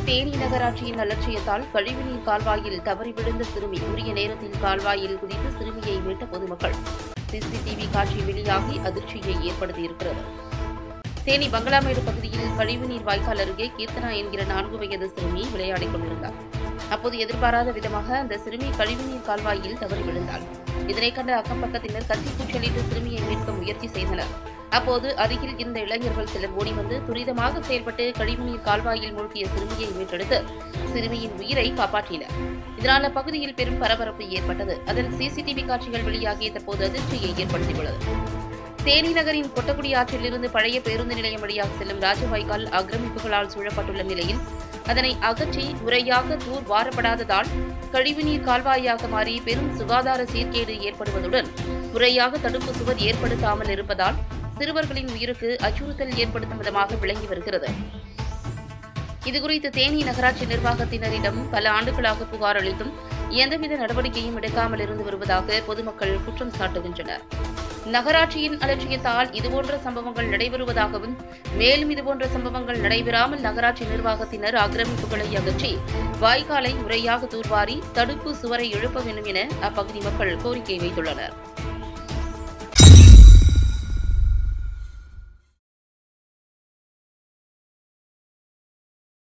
தேனி நகராட்சியின் அலட்சியத்தால் கழிவுநீர் கால்வாயில் தவறி விழுந்த சிறுமி உரிய நேரத்தில் கால்வாயில் குதித்து சிறுமியை மீட்ட பொதுமக்கள் சிசிடிவி காட்சி வெளியாகி அதிர்ச்சியை ஏற்படுத்தியிருக்கிறது தேனி பங்களாமேடு பகுதியில் கழிவுநீர் வாய்க்கால் அருகே கீர்த்தனா என்கிற நான்கு வயது சிறுமி விளையாடிக் கொண்டிருந்தார் அப்போது எதிர்பாராத விதமாக அந்த சிறுமி கழிவுநீர் கால்வாயில் தவறி விழுந்தாள் இதனை கண்ட அக்கம் பக்கத்தினர் கத்தி கூச்சலிட்டு சிறுமியை மீட்க முயற்சி செய்தனர் அப்போது அருகில் இருந்த இளைஞர்கள் சிலர் ஓடி வந்து துரிதமாக செயல்பட்டு கழிவுநீர் கால்வாயில் மூழ்கிய சிறுமியை மீட்டெடுத்து சிறுமியின் உயிரை காப்பாற்றினர் இதனால் அப்பகுதியில் பெரும் பரபரப்பு ஏற்பட்டது அதில் சிசிடிவி காட்சிகள் வெளியாகி தற்போது அதிர்ச்சியை ஏற்படுத்தியுள்ளது தேனி நகரின் கொட்டக்குடி ஆற்றிலிருந்து பழைய பேருந்து நிலையம் வழியாக செல்லும் ராஜவாய்க்கால் ஆக்கிரமிப்புகளால் சூழப்பட்டுள்ள நிலையில் அதனை அகற்றி முறையாக தூர் வாரப்படாததால் கழிவுநீர் கால்வாயாக மாறி பெரும் சுகாதார சீர்கேடு ஏற்படுவதுடன் முறையாக தடுப்பு சுவர் ஏற்படுத்தாமல் இருப்பதால் சிறுவர்களின் உயிருக்கு அச்சுறுத்தல் ஏற்படுத்தும் விதமாக விளங்கி வருகிறது இதுகுறித்து தேனி நகராட்சி நிர்வாகத்தினரிடம் பல ஆண்டுகளாக புகார் அளித்தும் எந்தவித நடவடிக்கையும் எடுக்காமல் இருந்து வருவதாக பொதுமக்கள் குற்றம் சாட்டுகின்றனர் நகராட்சியின் அலட்சியத்தால் இதுபோன்ற சம்பவங்கள் நடைபெறுவதாகவும் மேலும் இதுபோன்ற சம்பவங்கள் நடைபெறாமல் நகராட்சி நிர்வாகத்தினர் ஆக்கிரமிப்புகளை அகற்றி வாய்க்காலை முறையாக தூர்வாரி தடுப்பு சுவரை எழுப்ப வேண்டும் என அப்பகுதி மக்கள் கோரிக்கை வைத்துள்ளனர்